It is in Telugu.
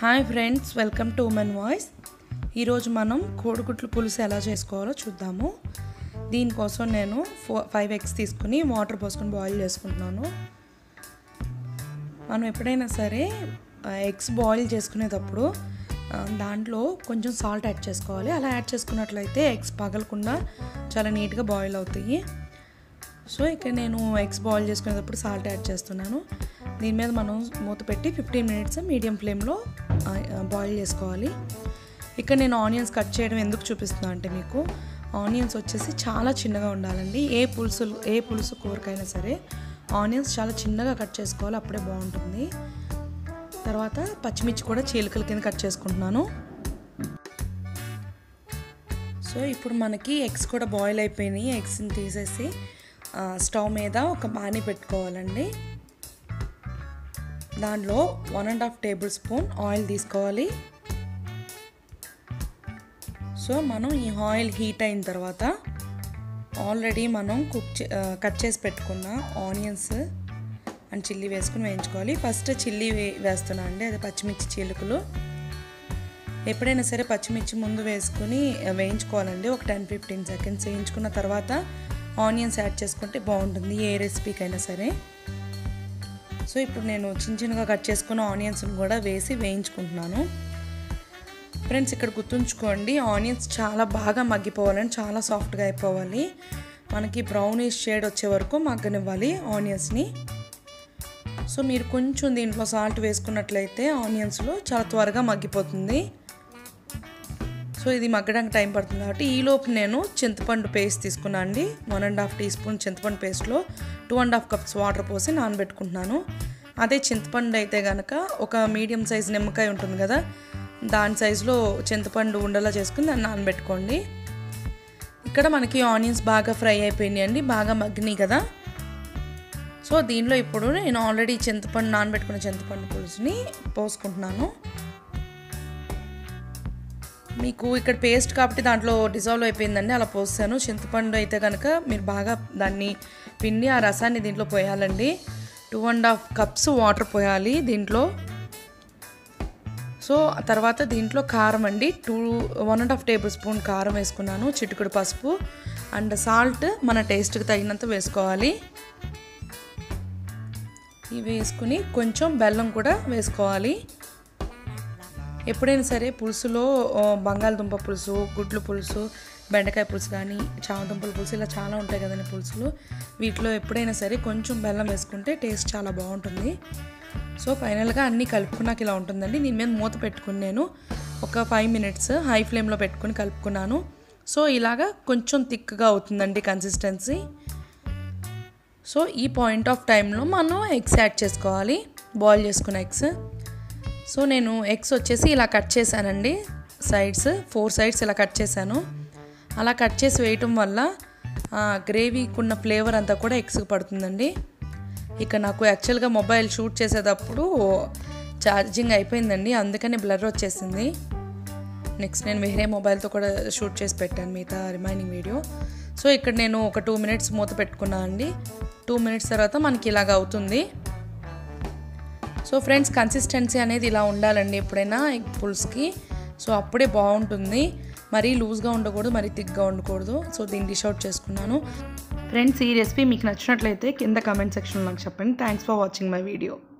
hi friends welcome to women voice ఈరోజు మనం కోడిగుడ్లు పులుసు ఎలా చేసుకోవాలో చూద్దాము దీనికోసం నేను ఫో ఫైవ్ ఎగ్స్ తీసుకుని వాటర్ పోసుకొని బాయిల్ చేసుకుంటున్నాను మనం ఎప్పుడైనా సరే ఎగ్స్ బాయిల్ చేసుకునేటప్పుడు ఆ, దాంట్లో కొంచెం సాల్ట్ యాడ్ చేసుకోవాలి అలా యాడ్ చేసుకున్నట్లయితే ఎగ్స్ పగలకుండా చాలా నీట్గా బాయిల్ అవుతాయి సో ఇక్కడ నేను ఎగ్స్ బాయిల్ చేసుకునేటప్పుడు సాల్ట్ యాడ్ చేస్తున్నాను దీని మీద మనం మూత పెట్టి ఫిఫ్టీన్ మినిట్స్ మీడియం ఫ్లేమ్లో బాయిల్ చేసుకోవాలి ఇక్కడ నేను ఆనియన్స్ కట్ చేయడం ఎందుకు చూపిస్తున్నాను అంటే మీకు ఆనియన్స్ వచ్చేసి చాలా చిన్నగా ఉండాలండి ఏ పులుసు ఏ పులుసు కూరకైనా సరే ఆనియన్స్ చాలా చిన్నగా కట్ చేసుకోవాలి అప్పుడే బాగుంటుంది తర్వాత పచ్చిమిర్చి కూడా చీలికల కింద కట్ చేసుకుంటున్నాను సో ఇప్పుడు మనకి ఎగ్స్ కూడా బాయిల్ అయిపోయినాయి ఎగ్స్ని తీసేసి ఆ, స్టవ్ మీద ఒక పానీ పెట్టుకోవాలండి దాంట్లో one and half tablespoon oil తీసుకోవాలి సో మనం ఈ ఆయిల్ హీట్ అయిన తర్వాత ఆల్రెడీ మనం కుక్ చే ఆ, కట్ చేసి పెట్టుకున్న ఆనియన్స్ అండ్ చిల్లీ వేసుకుని వేయించుకోవాలి ఫస్ట్ చిల్లీ వే వేస్తున్నా అండి అది పచ్చిమిర్చి చీలుకలు ఎప్పుడైనా సరే పచ్చిమిర్చి ముందు వేసుకుని వేయించుకోవాలండి ఒక టెన్ ఫిఫ్టీన్ సెకండ్స్ వేయించుకున్న తర్వాత ఆనియన్స్ యాడ్ చేసుకుంటే బాగుంటుంది ఏ రెసిపీకైనా సరే సో ఇప్పుడు నేను చిన్న చిన్నగా కట్ చేసుకున్న ఆనియన్స్ని కూడా వేసి వేయించుకుంటున్నాను ఫ్రెండ్స్ ఇక్కడ గుర్తుంచుకోండి ఆనియన్స్ చాలా బాగా మగ్గిపోవాలని చాలా సాఫ్ట్గా అయిపోవాలి మనకి బ్రౌనిష్ షేడ్ వచ్చే వరకు మగ్గనివ్వాలి ఆనియన్స్ని సో మీరు కొంచెం దీంట్లో సాల్ట్ వేసుకున్నట్లయితే ఆనియన్స్లో చాలా త్వరగా మగ్గిపోతుంది సో ఇది మగ్గడానికి టైం పడుతుంది కాబట్టి ఈలోపు నేను చింతపండు పేస్ట్ తీసుకున్నాను అండి one and half teaspoon చింతపండు పేస్ట్లో two and half cups water పోసి నానబెట్టుకుంటున్నాను అదే చింతపండు అయితే కనుక ఒక మీడియం సైజ్ నిమ్మకాయ ఉంటుంది కదా దాని సైజులో చింతపండు ఉండలా చేసుకుని దాన్ని నానబెట్టుకోండి ఇక్కడ మనకి ఆనియన్స్ బాగా ఫ్రై అయిపోయినాయి అండి బాగా మగ్గినాయి కదా సో దీనిలో ఇప్పుడు నేను ఆల్రెడీ చింతపండు నానబెట్టుకున్న చింతపండు పులుసుని పోసుకుంటున్నాను మీకు ఇక్కడ పేస్ట్ కాబట్టి దాంట్లో డిజాల్వ్ అయిపోయిందండి అలా పోస్తాను చింతపండు అయితే కనుక మీరు బాగా దాన్ని పిండి ఆ రసాన్ని దీంట్లో పోయాలండి two and half cups water పోయాలి దీంట్లో సో తర్వాత దీంట్లో కారం అండి two one and half tablespoon కారం వేసుకున్నాను చిటికుడు పసుపు అండ్ సాల్ట్ మన టేస్ట్కి తగినంత వేసుకోవాలి ఇవి వేసుకుని కొంచెం బెల్లం కూడా వేసుకోవాలి ఎప్పుడైనా సరే పులుసులో ఆ, బంగాళదుంప పులుసు గుడ్లు పులుసు బెండకాయ పులుసు కానీ చామదుంపల పులుసు ఇలా చాలా ఉంటాయి కదండి పులుసులు వీటిలో ఎప్పుడైనా సరే కొంచెం బెల్లం వేసుకుంటే టేస్ట్ చాలా బాగుంటుంది సో ఫైనల్గా అన్నీ కలుపుకున్నాక ఇలా ఉంటుందండి దీని మీద మూత పెట్టుకుని నేను ఒక ఫైవ్ మినిట్స్ హై ఫ్లేమ్లో పెట్టుకుని కలుపుకున్నాను సో ఇలాగా కొంచెం థిక్గా అవుతుందండి కన్సిస్టెన్సీ సో ఈ పాయింట్ ఆఫ్ టైంలో మనం ఎగ్స్ యాడ్ చేసుకోవాలి బాయిల్ చేసుకున్న ఎగ్స్ సో నేను ఎగ్స్ వచ్చేసి ఇలా కట్ చేశానండి సైడ్స్ ఫోర్ సైడ్స్ ఇలా కట్ చేశాను అలా కట్ చేసి వేయటం వల్ల గ్రేవీకి ఉన్న ఫ్లేవర్ అంతా కూడా ఎగ్స్కి పడుతుందండి ఇక నాకు యాక్చువల్గా మొబైల్ షూట్ చేసేటప్పుడు ఛార్జింగ్ అయిపోయిందండి అందుకని బ్లర్ వచ్చేసింది నెక్స్ట్ నేను వేరే మొబైల్తో కూడా షూట్ చేసి పెట్టాను మిగతా రిమైనింగ్ వీడియో సో ఇక్కడ నేను ఒక టూ మినిట్స్ మూత పెట్టుకున్నాను అండి టూ మినిట్స్ తర్వాత మనకి ఇలాగ అవుతుంది సో ఫ్రెండ్స్ కన్సిస్టెన్సీ అనేది ఇలా ఉండాలండి ఎప్పుడైనా ఎగ్ పులుసుకి సో అప్పుడే బాగుంటుంది మరీ లూజ్గా ఉండకూడదు మరీ థిక్గా ఉండకూడదు సో దీన్ని డిష్ అవుట్ చేసుకున్నాను ఫ్రెండ్స్ ఈ రెసిపీ మీకు నచ్చినట్లయితే కింద కమెంట్ సెక్షన్లో నాకు చెప్పండి thanks for watching my video